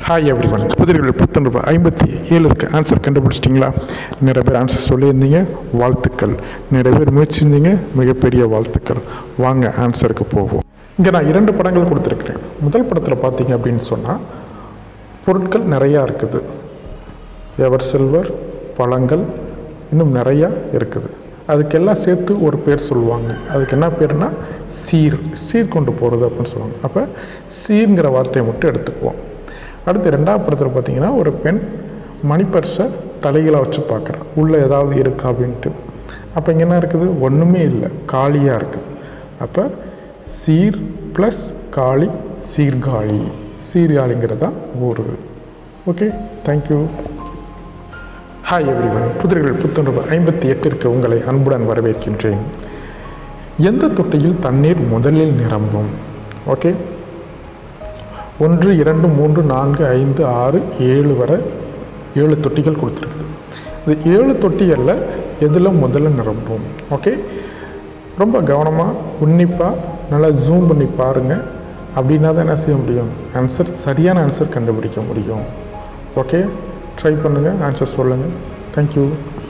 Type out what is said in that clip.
hi everyone புதிர்கள் புத்தொன்று ஐம்பத்தி ஏழுக்கு ஆன்சர் கண்டுபிடிச்சிட்டிங்களா நிறைய பேர் ஆன்சர் சொல்லியிருந்தீங்க வாழ்த்துக்கள் நிறைய பேர் முயற்சிருந்தீங்க மிகப்பெரிய வாழ்த்துக்கள் வாங்க ஆன்சருக்கு போவோம் இங்கே நான் இரண்டு படங்கள் கொடுத்துருக்கிறேன் முதல் படத்தில் பார்த்தீங்க அப்படின்னு சொன்னால் பொருட்கள் நிறையா இருக்குது எவர் சில்வர் பழங்கள் இன்னும் நிறையா இருக்குது அதுக்கெல்லாம் சேர்த்து ஒரு பேர் சொல்லுவாங்க அதுக்கு என்ன பேர்னா சீர் சீர் கொண்டு போகிறது அப்படின்னு சொல்லுவாங்க அப்போ சீர்ங்கிற வார்த்தையை மட்டும் எடுத்துக்குவோம் அடுத்து ரெண்டாவது படத்தில் பார்த்தீங்கன்னா ஒரு பெண் மணி பர்ஸை தலைகளாக வச்சு பார்க்குறான் உள்ளே ஏதாவது இருக்கா அப்படின்ட்டு அப்போ இங்கே என்ன இருக்குது ஒன்றுமே இல்லை காலியாக இருக்குது அப்போ சீர் ப்ளஸ் காளி சீர்காழி சீர்காழிங்கிறது தான் ஊர் ஓகே தேங்க்யூ ஹாய் எவ்ரிவன் புதிர்கள் புத்துணர்வு ஐம்பத்தி எட்டிற்கு உங்களை அன்புடன் வரவேற்கின்றேன் எந்த தொட்டியில் தண்ணீர் முதலில் நிரம்பும் ஓகே ஒன்று இரண்டு மூன்று நான்கு ஐந்து ஆறு ஏழு வரை ஏழு தொட்டிகள் கொடுத்துருக்குது இந்த ஏழு தொட்டிகளில் எதில் முதல்ல நிரம்பும் ஓகே ரொம்ப கவனமாக உன்னிப்பாக நல்லா ஜூம் பண்ணி பாருங்கள் அப்படின்னா தான் என்ன செய்ய முடியும் ஆன்சர் சரியான ஆன்சர் கண்டுபிடிக்க முடியும் ஓகே ட்ரை பண்ணுங்கள் ஆன்சர் சொல்லுங்கள் தேங்க்யூ